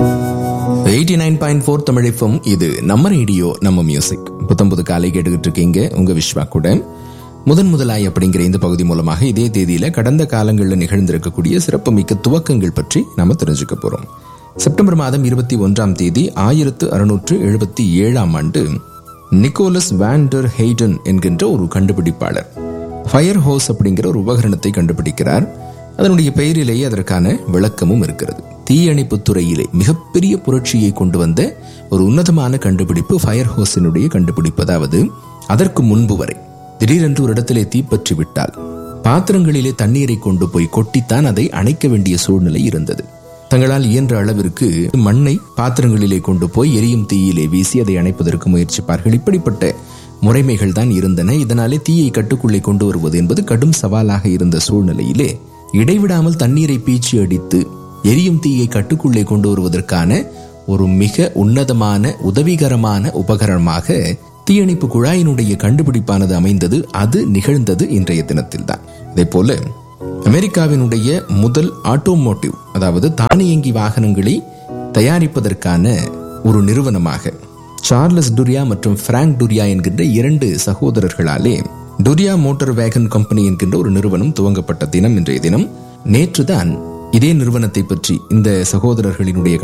eighty nine point four தமிழிஃபம் இது நம்ம ரேடியோ நம்ம மியூசிக் புத்தம்புது காலை கேட்டுக்கிட்டு இருக்கீங்க உங்க விஸ்வா கூட முதன் முதலாய் அப்படிங்கிற இந்த பகுதி மூலமாக இதே தேதியில கடந்த காலங்களில் நிகழ்ந்திருக்கக்கூடிய சிறப்புமிக்க துவக்கங்கள் பற்றி நாம தெரிஞ்சுக்க போறோம் செப்டம்பர் மாதம் இருபத்தி ஒன்றாம் தேதி ஆயிரத்து அறுநூற்று எழுபத்தி ஏழாம் ஆண்டு நிக்கோலஸ் வேண்டர் ஹெய்டன் என்கின்ற ஒரு கண்டுபிடிப்பாளர் ஃபயர் ஹோஸ் அப்படிங்கிற ஒரு உபகரணத்தை கண்டுபிடிக்கிறார் அதனுடைய பெயரிலேயே அதற்கான விளக்கமும் இருக்கிறது தீயணைப்பு துறையிலே மிகப்பெரிய புரட்சியை கொண்டு வந்த ஒரு உன்னதமான கண்டுபிடிப்பு ஃபயர் ஹோஸினுடைய கண்டுபிடிப்பு அதாவது அதற்கு முன்பு வரை திடீரென்று ஒரு இடத்திலே தீப்பற்றி விட்டால் பாத்திரங்களிலே தண்ணீரை கொண்டு போய் கொட்டித்தான் அதை அணைக்க வேண்டிய சூழ்நிலை இருந்தது தங்களால் இயன்ற அளவிற்கு மண்ணை பாத்திரங்களிலே கொண்டு போய் எரியும் தீயிலே வீசி அதை அணைப்பதற்கு முயற்சிப்பார்கள் இப்படிப்பட்ட முறைமைகள் தான் இருந்தன இதனாலே தீயை கட்டுக்குள்ளே கொண்டு வருவது என்பது கடும் சவாலாக இருந்த சூழ்நிலையிலே இடைவிடாமல் தண்ணீரை பீச்சி அடித்து எரியும் தீயை கட்டுக்குள்ளே கொண்டு வருவதற்கான ஒரு மிக உன்னதமான உதவிகரமான உபகரணமாக தீயணைப்பு குழாயினுடைய கண்டுபிடிப்பானது அமைந்தது அது நிகழ்ந்தது இன்றைய தினத்தில்தான் இதே போல அமெரிக்காவினுடைய முதல் ஆட்டோமோட்டிவ் அதாவது தானியங்கி வாகனங்களை தயாரிப்பதற்கான ஒரு நிறுவனமாக சார்லஸ் டுரியா மற்றும் பிராங்க் டுரியா என்கின்ற இரண்டு சகோதரர்களாலே டுரியா மோட்டார் வேகன் கம்பெனி என்கின்ற ஒரு நிறுவனம் துவங்கப்பட்ட தினம் இன்றைய தினம் நேற்றுதான் இதே நிறுவனத்தை பற்றி இந்த சகோதரர்களினுடைய